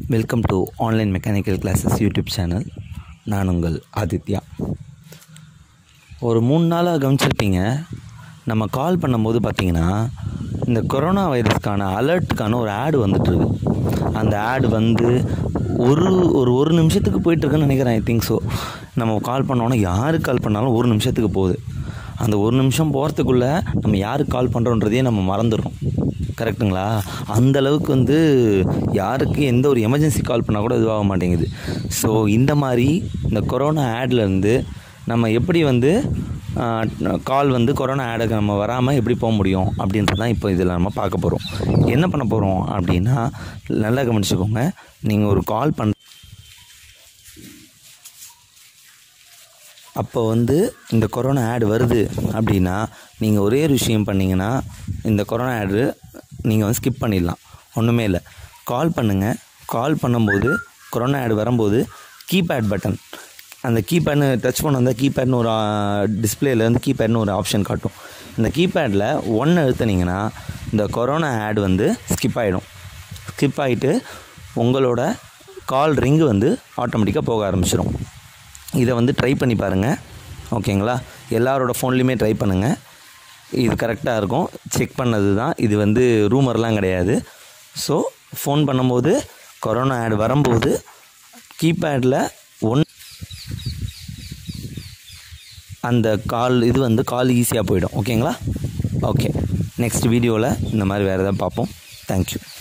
welcome to online mechanical classes YouTube channel நான் உங்கள் ஆதித்யா ஒரு மூணு நாளாக கவனிச்சிருப்பீங்க நம்ம கால் பண்ணும்போது பார்த்தீங்கன்னா இந்த கொரோனா வைரஸ்க்கான அலர்ட்டுக்கான ஒரு ஆடு வந்துட்டுருக்கு அந்த ஆடு வந்து ஒரு ஒரு ஒரு நிமிஷத்துக்கு போயிட்டுருக்குன்னு நினைக்கிறேன் ஐ திங்க் ஸோ நம்ம கால் பண்ணோன்னா யாருக்கு கால் பண்ணாலும் ஒரு நிமிஷத்துக்கு போகுது அந்த ஒரு நிமிஷம் போகிறதுக்குள்ளே நம்ம யாருக்கு கால் பண்ணுறோன்றதையே நம்ம மறந்துடுறோம் கரெக்டுங்களா அந்த அளவுக்கு வந்து யாருக்கு எந்த ஒரு எமர்ஜென்சி கால் பண்ணால் கூட இதுவாக மாட்டேங்குது ஸோ இந்த மாதிரி இந்த கொரோனா ஆட்லேருந்து நம்ம எப்படி வந்து கால் வந்து கொரோனா ஆடுக்கு நம்ம வராமல் எப்படி போக முடியும் அப்படின்றது தான் இப்போ இதில் நம்ம பார்க்க போகிறோம் என்ன பண்ண போகிறோம் அப்படின்னா நல்லா கவனிச்சுக்கோங்க நீங்கள் ஒரு கால் பண்ண அப்போ வந்து இந்த கொரோனா ஆடு வருது அப்படின்னா நீங்கள் ஒரே ஒரு விஷயம் பண்ணிங்கன்னா இந்த கொரோனா ஆடு நீங்கள் வந்து ஸ்கிப் பண்ணிடலாம் ஒன்றுமே இல்லை கால் பண்ணுங்கள் கால் பண்ணும்போது கொரோனா ஆடு வரும்போது கீபேட் பட்டன் அந்த கீபேட்னு டச் பண்ண வந்தால் கீபேட்னு ஒரு டிஸ்பிளேல வந்து கீபேட்னு ஒரு ஆப்ஷன் காட்டும் இந்த கீபேடில் ஒன்று அழுத்துனீங்கன்னா இந்த கொரோனா ஆட் வந்து ஸ்கிப் ஆகிடும் ஸ்கிப் ஆகிட்டு உங்களோட கால் ரிங்கு வந்து ஆட்டோமேட்டிக்காக போக ஆரம்பிச்சிடும் இதை வந்து ட்ரை பண்ணி பாருங்கள் ஓகேங்களா எல்லாரோட ஃபோன்லேயுமே ட்ரை பண்ணுங்கள் இது கரெக்டாக இருக்கும் செக் பண்ணது தான் இது வந்து ரூமர்லாம் கிடையாது ஸோ ஃபோன் பண்ணும்போது கொரோனா ஆட் வரும்போது கீபேடில் ஒன் அந்த கால் இது வந்து கால் ஈஸியாக போயிடும் ஓகேங்களா ஓகே நெக்ஸ்ட் வீடியோவில் இந்த மாதிரி வேறு எதாவது பார்ப்போம் தேங்க்யூ